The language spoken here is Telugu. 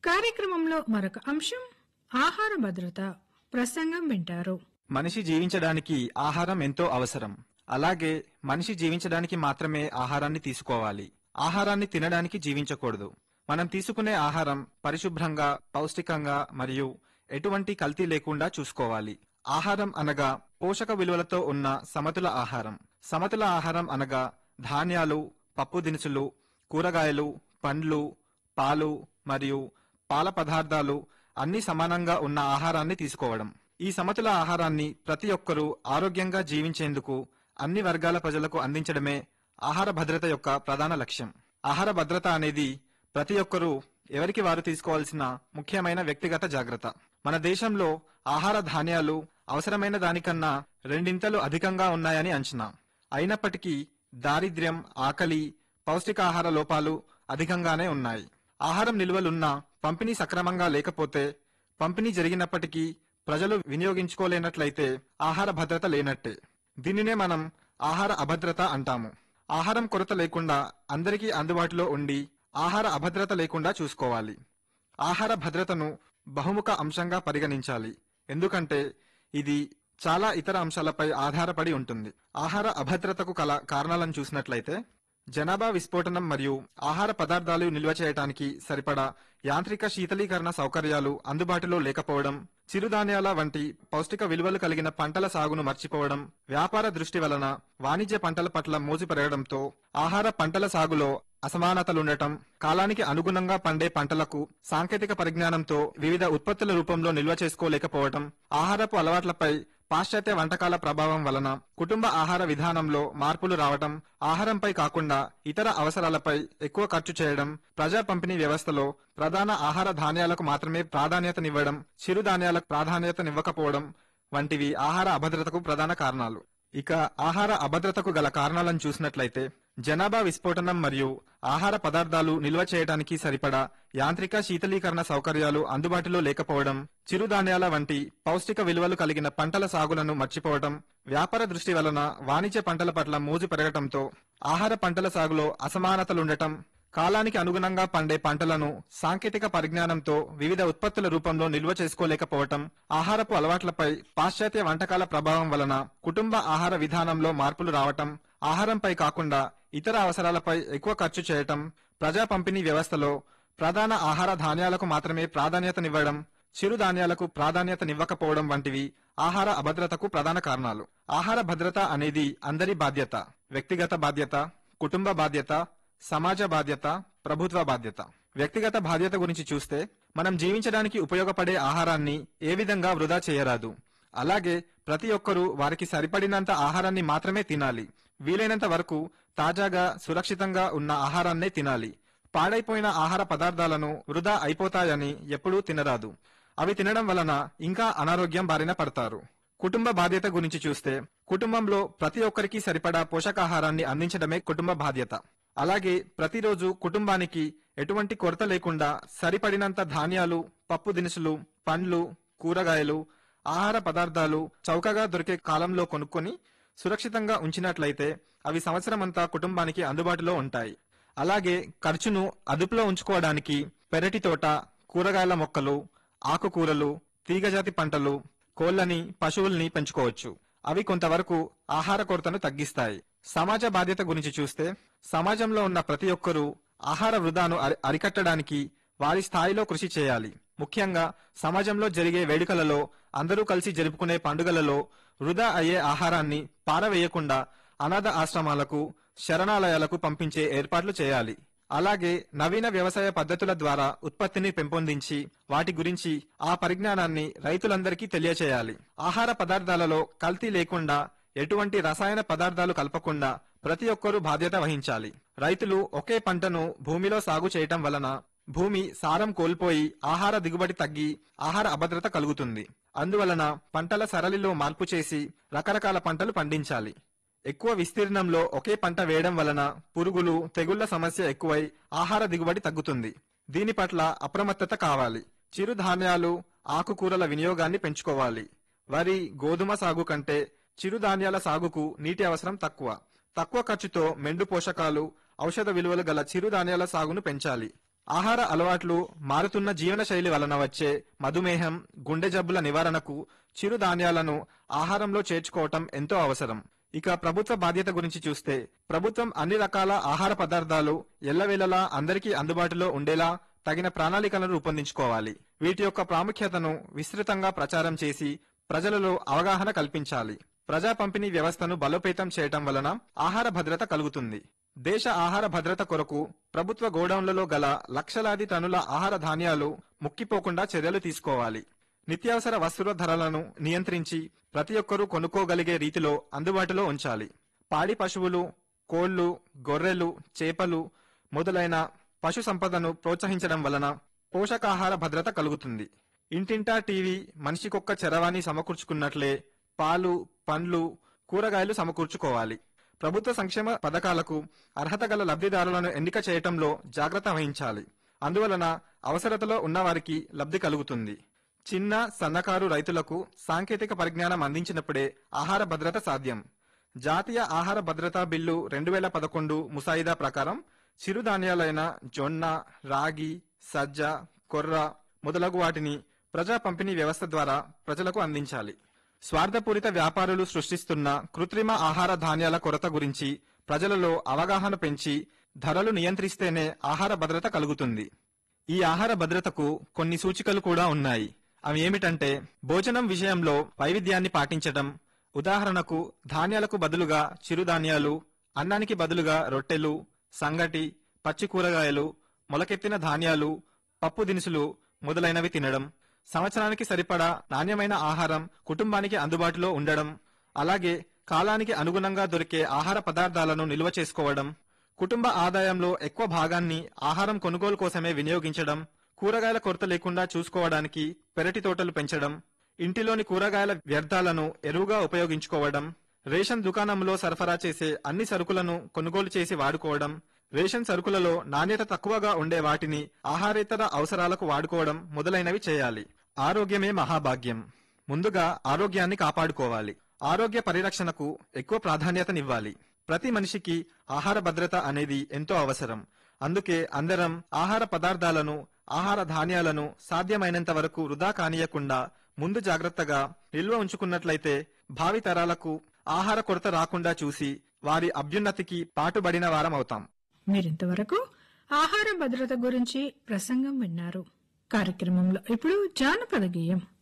కార్యక్రమంలో మరొక అంశం ఆహార భద్రత ప్రసంగం వింటారు మనిషి జీవించడానికి ఆహారం ఎంతో అవసరం అలాగే మనిషి జీవించడానికి మాత్రమే ఆహారాన్ని తీసుకోవాలి ఆహారాన్ని తినడానికి జీవించకూడదు మనం తీసుకునే ఆహారం పరిశుభ్రంగా పౌష్టికంగా మరియు ఎటువంటి కల్తీ లేకుండా చూసుకోవాలి ఆహారం అనగా పోషక విలువలతో ఉన్న సమతుల ఆహారం సమతుల ఆహారం అనగా ధాన్యాలు పప్పు దినుసులు కూరగాయలు పండ్లు పాలు మరియు పాల పదార్థాలు అన్ని సమానంగా ఉన్న ఆహారాన్ని తీసుకోవడం ఈ సమతుల ఆహారాన్ని ప్రతి ఒక్కరూ ఆరోగ్యంగా జీవించేందుకు అన్ని వర్గాల ప్రజలకు అందించడమే ఆహార భద్రత యొక్క ప్రధాన లక్ష్యం ఆహార భద్రత అనేది ప్రతి ఒక్కరూ ఎవరికి వారు తీసుకోవాల్సిన ముఖ్యమైన వ్యక్తిగత జాగ్రత్త మన దేశంలో ఆహార ధాన్యాలు అవసరమైన దానికన్నా రెండింతలు అధికంగా ఉన్నాయని అంచనా అయినప్పటికీ దారిద్ర్యం ఆకలి పౌష్టికాహార లోపాలు అధికంగానే ఉన్నాయి ఆహారం నిల్వలున్నా పంపిణీ సక్రమంగా లేకపోతే పంపిణీ జరిగినప్పటికీ ప్రజలు వినియోగించుకోలేనట్లయితే ఆహార భద్రత లేనట్టే దీనినే మనం ఆహార అభద్రత అంటాము ఆహారం కొరత లేకుండా అందరికీ అందుబాటులో ఉండి ఆహార అభద్రత లేకుండా చూసుకోవాలి ఆహార భద్రతను బహుముఖ అంశంగా పరిగణించాలి ఎందుకంటే ఇది చాలా ఇతర అంశాలపై ఆధారపడి ఉంటుంది ఆహార అభద్రతకు కల కారణాలను చూసినట్లయితే జనాభా విస్ఫోటనం మరియు ఆహార పదార్థాలు నిల్వ చేయడానికి సరిపడా యాంత్రిక శీతలీకరణ సౌకర్యాలు అందుబాటులో లేకపోవడం చిరుధాన్యాల వంటి పౌష్టిక విలువలు కలిగిన పంటల సాగును మర్చిపోవడం వ్యాపార దృష్టి వలన వాణిజ్య పంటల పట్ల మోజు పెరగడంతో ఆహార పంటల సాగులో అసమానతలుండటం కాలానికి అనుగుణంగా పండే పంటలకు సాంకేతిక పరిజ్ఞానంతో వివిధ ఉత్పత్తుల రూపంలో నిల్వ చేసుకోలేకపోవటం ఆహారపు అలవాట్లపై పాశ్చాత్య వంటకాల ప్రభావం వలన కుటుంబ ఆహార విధానంలో మార్పులు రావటం ఆహారంపై కాకుండా ఇతర అవసరాలపై ఎక్కువ ఖర్చు చేయడం ప్రజా పంపిణీ వ్యవస్థలో ప్రధాన ఆహార ధాన్యాలకు మాత్రమే ప్రాధాన్యతనివ్వడం చిరుధాన్యాలకు ప్రాధాన్యతనివ్వకపోవడం వంటివి ఆహార అభద్రతకు ప్రధాన కారణాలు ఇక ఆహార అభద్రతకు గల కారణాలను చూసినట్లయితే జనాభా విస్ఫోటనం మరియు ఆహార పదార్థాలు నిల్వ చేయడానికి సరిపడా యాంత్రిక శీతలీకరణ సౌకర్యాలు అందుబాటులో లేకపోవడం చిరుధాన్యాల వంటి పౌష్టిక విలువలు కలిగిన పంటల సాగులను మర్చిపోవడం వ్యాపార దృష్టి వలన వాణిజ్య పంటల పట్ల మోజు పెరగటంతో ఆహార పంటల సాగులో అసమానతలుండటం కాలానికి అనుగుణంగా పండే పంటలను సాంకేతిక పరిజ్ఞానంతో వివిధ ఉత్పత్తుల రూపంలో నిల్వ చేసుకోలేకపోవటం ఆహారపు అలవాట్లపై పాశ్చాత్య వంటకాల ప్రభావం వలన కుటుంబ ఆహార విధానంలో మార్పులు రావటం ఆహారంపై కాకుండా ఇతర అవసరాలపై ఎక్కువ ఖర్చు చేయటం ప్రజా పంపిణీ వ్యవస్థలో ప్రధాన ఆహార ధాన్యాలకు మాత్రమే ప్రాధాన్యతనివ్వడం చిరుధాన్యాలకు ప్రాధాన్యతనివ్వకపోవడం వంటివి ఆహార అభద్రతకు ప్రధాన కారణాలు ఆహార భద్రత అనేది అందరి బాధ్యత వ్యక్తిగత బాధ్యత కుటుంబ బాధ్యత సమాజ బాధ్యత ప్రభుత్వ బాధ్యత వ్యక్తిగత బాధ్యత గురించి చూస్తే మనం జీవించడానికి ఉపయోగపడే ఆహారాన్ని ఏ విధంగా వృధా చేయరాదు అలాగే ప్రతి ఒక్కరూ వారికి సరిపడినంత ఆహారాన్ని మాత్రమే తినాలి వీలైనంత వరకు తాజాగా సురక్షితంగా ఉన్న ఆహారాన్నే తినాలి పాడైపోయిన ఆహార పదార్థాలను వృధా అయిపోతాయని ఎప్పుడూ తినరాదు అవి తినడం వలన ఇంకా అనారోగ్యం బారిన పడతారు కుటుంబ బాధ్యత గురించి చూస్తే కుటుంబంలో ప్రతి ఒక్కరికి సరిపడా పోషకాహారాన్ని అందించడమే కుటుంబ బాధ్యత అలాగే ప్రతిరోజు కుటుంబానికి ఎటువంటి కొరత లేకుండా సరిపడినంత ధాన్యాలు పప్పు దినుసులు పండ్లు కూరగాయలు ఆహార పదార్థాలు చౌకగా దొరికే కాలంలో కొనుక్కొని సురక్షితంగా ఉంచినట్లయితే అవి సంవత్సరమంతా కుటుంబానికి అందుబాటులో ఉంటాయి అలాగే ఖర్చును అదుపులో ఉంచుకోవడానికి పెరటి తోట కూరగాయల మొక్కలు ఆకుకూరలు తీగజాతి పంటలు కోళ్లని పశువుల్ని పెంచుకోవచ్చు అవి కొంతవరకు ఆహార కొరతను తగ్గిస్తాయి సమాజ బాధ్యత గురించి చూస్తే సమాజంలో ఉన్న ప్రతి ఒక్కరూ ఆహార వృధాను అరి- అరికట్టడానికి వారి స్థాయిలో కృషి చేయాలి ముఖ్యంగా సమాజంలో జరిగే వేడుకలలో అందరూ కలిసి జరుపుకునే పండుగలలో వృధా అయ్యే ఆహారాన్ని పారవేయకుండా అనాథ ఆశ్రమాలకు శరణాలయాలకు పంపించే ఏర్పాట్లు చేయాలి అలాగే నవీన వ్యవసాయ పద్ధతుల ద్వారా ఉత్పత్తిని పెంపొందించి వాటి గురించి ఆ పరిజ్ఞానాన్ని రైతులందరికీ తెలియచేయాలి ఆహార పదార్థాలలో కల్తీ లేకుండా ఎటువంటి రసాయన పదార్థాలు కలపకుండా ప్రతి ఒక్కరూ బాధ్యత వహించాలి రైతులు ఒకే పంటను భూమిలో సాగు చేయటం వలన భూమి సారం కోల్పోయి ఆహార దిగుబడి తగ్గి ఆహార అభద్రత కలుగుతుంది అందువలన పంటల సరళిలో మార్పు చేసి రకరకాల పంటలు పండించాలి ఎక్కువ విస్తీర్ణంలో ఒకే పంట వేయడం వలన పురుగులు తెగుళ్ల సమస్య ఎక్కువై ఆహార దిగుబడి తగ్గుతుంది దీని పట్ల అప్రమత్తత కావాలి చిరుధాన్యాలు ఆకుకూరల వినియోగాన్ని పెంచుకోవాలి వరి గోధుమ సాగు కంటే చిరుధాన్యాల సాగుకు నీటి అవసరం తక్కువ తక్కువ ఖర్చుతో మెండు పోషకాలు ఔషధ విలువలు గల చిరుధాన్యాల సాగును పెంచాలి ఆహార అలవాట్లు మారుతున్న జీవన శైలి వలన వచ్చే మధుమేహం గుండె జబ్బుల నివారణకు చిరుధాన్యాలను ఆహారంలో చేర్చుకోవటం ఎంతో అవసరం ఇక ప్రభుత్వ బాధ్యత గురించి చూస్తే ప్రభుత్వం అన్ని రకాల ఆహార పదార్థాలు ఎల్లవేళలా అందరికీ అందుబాటులో ఉండేలా తగిన ప్రణాళికలను రూపొందించుకోవాలి వీటి యొక్క ప్రాముఖ్యతను విస్తృతంగా ప్రచారం చేసి ప్రజలలో అవగాహన కల్పించాలి ప్రజా పంపిణీ వ్యవస్థను బలోపేతం చేయటం వలన ఆహార భద్రత కలుగుతుంది దేశ ఆహార భద్రత కొరకు ప్రభుత్వ గోడౌన్లలో గల లక్షలాది టన్నుల ఆహార ధాన్యాలు ముక్కిపోకుండా చర్యలు తీసుకోవాలి నిత్యావసర వస్తువుల ధరలను నియంత్రించి ప్రతి ఒక్కరూ కొనుక్కోగలిగే రీతిలో అందుబాటులో ఉంచాలి పాడి పశువులు కోళ్లు గొర్రెలు చేపలు మొదలైన పశు సంపదను ప్రోత్సహించడం వలన పోషకాహార భద్రత కలుగుతుంది ఇంటింటా టీవీ మనిషికొక్క చరవాణి సమకూర్చుకున్నట్లే పాలు పండ్లు కూరగాయలు సమకూర్చుకోవాలి ప్రభుత్వ సంక్షేమ పథకాలకు అర్హత గల లబ్ధిదారులను ఎన్నిక చేయటంలో జాగ్రత్త వహించాలి అందువలన అవసరతలో ఉన్నవారికి లబ్ధి కలుగుతుంది చిన్న సన్నకారు రైతులకు సాంకేతిక పరిజ్ఞానం అందించినప్పుడే ఆహార భద్రత సాధ్యం జాతీయ ఆహార భద్రతా బిల్లు రెండు వేల పదకొండు ముసాయిదా ప్రకారం చిరుధాన్యాలైన జొన్న రాగి సజ్జ కొర్ర మొదలగు వాటిని ప్రజా పంపిణీ వ్యవస్థ ద్వారా ప్రజలకు అందించాలి స్వార్థపూరిత వ్యాపారులు సృష్టిస్తున్న కృత్రిమ ఆహార ధాన్యాల కొరత గురించి ప్రజలలో అవగాహన పెంచి ధరలు నియంత్రిస్తేనే ఆహార భద్రత కలుగుతుంది ఈ ఆహార భద్రతకు కొన్ని సూచికలు కూడా ఉన్నాయి అవి ఏమిటంటే భోజనం విషయంలో వైవిధ్యాన్ని పాటించడం ఉదాహరణకు ధాన్యాలకు బదులుగా చిరుధాన్యాలు అన్నానికి బదులుగా రొట్టెలు సంగటి పచ్చి కూరగాయలు మొలకెత్తిన ధాన్యాలు పప్పు దినుసులు మొదలైనవి తినడం సంవత్సరానికి సరిపడా నాణ్యమైన ఆహారం కుటుంబానికి అందుబాటులో ఉండడం అలాగే కాలానికి అనుగుణంగా దొరికే ఆహార పదార్థాలను నిల్వ చేసుకోవడం కుటుంబ ఆదాయంలో ఎక్కువ భాగాన్ని ఆహారం కొనుగోలు కోసమే వినియోగించడం కూరగాయల కొరత లేకుండా చూసుకోవడానికి పెరటి తోటలు పెంచడం ఇంటిలోని కూరగాయల వ్యర్థాలను ఎరువుగా ఉపయోగించుకోవడం రేషన్ దుకాణంలో సరఫరా చేసే అన్ని సరుకులను కొనుగోలు చేసి వాడుకోవడం రేషన్ సరుకులలో నాణ్యత తక్కువగా ఉండే వాటిని ఆహారేతర అవసరాలకు వాడుకోవడం మొదలైనవి చేయాలి ఆరోగ్యమే మహాభాగ్యం ముందుగా ఆరోగ్యాన్ని కాపాడుకోవాలి ఆరోగ్య పరిరక్షణకు ఎక్కువ ప్రాధాన్యతనివ్వాలి ప్రతి మనిషికి ఆహార భద్రత అనేది ఎంతో అవసరం అందుకే అందరం ఆహార పదార్థాలను ఆహార ధాన్యాలను సాధ్యమైనంత వరకు వృధా కానీయకుండా ముందు జాగ్రత్తగా నిల్వ ఉంచుకున్నట్లయితే భావి తరాలకు ఆహార కొరత రాకుండా చూసి వారి అభ్యున్నతికి పాటుబడిన వారం అవుతాం మీరింతవరకు ఆహార భద్రత గురించి ప్రసంగం విన్నారు కార్యక్రమంలో ఇప్పుడు జానపద గేయం